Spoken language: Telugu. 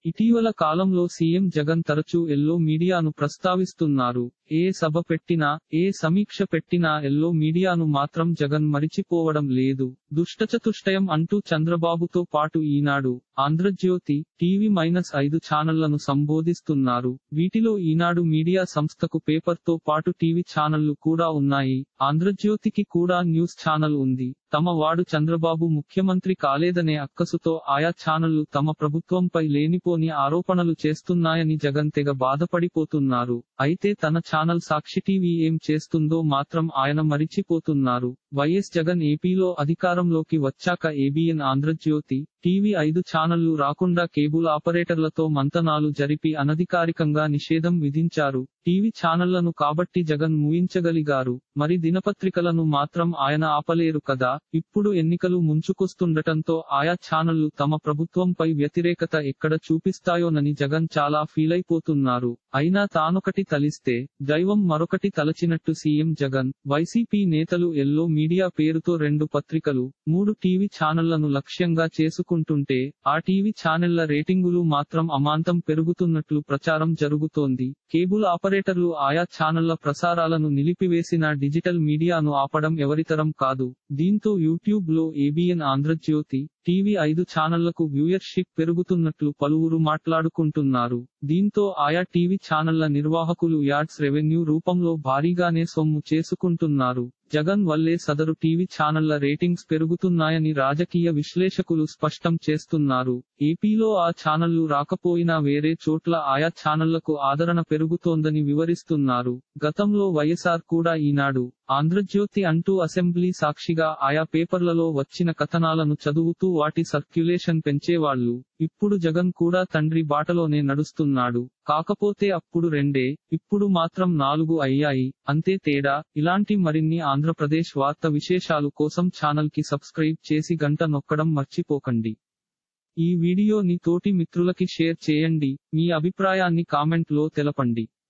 ఇటీవల కాలంలో సీఎం జగన్ తరచూ ఎల్లో మీడియాను ప్రస్తావిస్తున్నారు ఏ సభ పెట్టినా ఏ సమీక్ష పెట్టినా ఎల్లో మీడియాను మాత్రం జగన్ మరిచిపోవడం లేదు దుష్టచతుష్టయం అంటూ చంద్రబాబుతో పాటు ఈనాడు ఆంధ్రజ్యోతి టీవీ మైనస్ ఐదు ఛానళ్లను సంబోధిస్తున్నారు వీటిలో ఈనాడు మీడియా సంస్థకు పేపర్ తో పాటు టీవీ ఛానళ్లు కూడా ఉన్నాయి ఆంధ్రజ్యోతికి కూడా న్యూస్ ఛానల్ ఉంది తమ వాడు చంద్రబాబు ముఖ్యమంత్రి కాలేదనే అక్కసుతో ఆయా ఛానళ్లు తమ ప్రభుత్వంపై లేనిపోని ఆరోపణలు చేస్తున్నాయని జగన్ తెగ బాధపడిపోతున్నారు అయితే తన ఛానల్ సాక్షి టీవీ ఏం చేస్తుందో మాత్రం ఆయన మరిచిపోతున్నారు వైఎస్ జగన్ ఏపీలో అధికారంలోకి వచ్చాక ఏబిఎన్ ఆంధ్రజ్యోతి టీవీ ఐదు ఛానళ్లు రాకుండా కేబుల్ ఆపరేటర్లతో మంతనాలు జరిపి అనధికారికంగా నిషేధం విధించారు టీవీ ఛానళ్లను కాబట్టి జగన్ ముయించగలిగారు మరి దినపత్రికలను మాత్రం ఆయన ఆపలేరు కదా ఇప్పుడు ఎన్నికలు ముంచుకొస్తుండటంతో ఆయా ఛానళ్లు తమ ప్రభుత్వంపై వ్యతిరేకత ఎక్కడ చూపిస్తాయోనని జగన్ చాలా ఫీలైపోతున్నారు అయినా తానొకటి తలిస్తే దైవం మరొకటి తలచినట్టు సీఎం జగన్ వైసీపీ నేతలు ఎల్లో మీడియా పేరుతో రెండు పత్రికలు మూడు టీవీ ఛానళ్లను లక్ష్యంగా చేసుకుంటుంటే ఆ టీవీ ఛానళ్ల రేటింగులు మాత్రం అమాంతం పెరుగుతున్నట్లు ప్రచారం జరుగుతోంది కేబుల్ ఆపరేటర్లు ఆయా ఛానళ్ల ప్రసారాలను నిలిపివేసిన డిజిటల్ మీడియాను ఆపడం ఎవరితరం కాదు దీంతో యూట్యూబ్ లో ఏబిఎన్ ఆంధ్రజ్యోతి టీవీ ఐదు ఛానళ్లకు వ్యూయర్షిప్ పెరుగుతున్నట్లు పలువురు మాట్లాడుకుంటున్నారు దీంతో ఆయా టీవీ ఛానళ్ల నిర్వాహకులు యాడ్స్ రెవెన్యూ రూపంలో భారీగానే సొమ్ము చేసుకుంటున్నారు జగన్ వల్లే సదరు టీవీ ఛానళ్ల రేటింగ్స్ పెరుగుతున్నాయని రాజకీయ విశ్లేషకులు స్పష్టం చేస్తున్నారు ఏపీలో ఆ ఛానళ్లు రాకపోయినా వేరే చోట్ల ఆయా ఛానళ్లకు ఆదరణ పెరుగుతోందని వివరిస్తున్నారు గతంలో వైఎస్ఆర్ కూడా ఈనాడు ఆంధ్రజ్యోతి అంటూ అసెంబ్లీ సాక్షిగా ఆయా పేపర్లలో వచ్చిన కథనాలను చదువుతూ వాటి సర్క్యులేషన్ పెంచేవాళ్లు ఇప్పుడు జగన్ కూడా తండ్రి బాటలోనే నడుస్తున్నాడు కాకపోతే అప్పుడు రెండే ఇప్పుడు మాత్రం నాలుగు అయ్యాయి అంతే తేడా ఇలాంటి మరిన్ని ఆంధ్రప్రదేశ్ వార్త విశేషాలు కోసం ఛానల్ కి సబ్స్క్రైబ్ చేసి గంట నొక్కడం మర్చిపోకండి ఈ వీడియోని తోటి మిత్రులకి షేర్ చేయండి మీ అభిప్రాయాన్ని కామెంట్ లో తెలపండి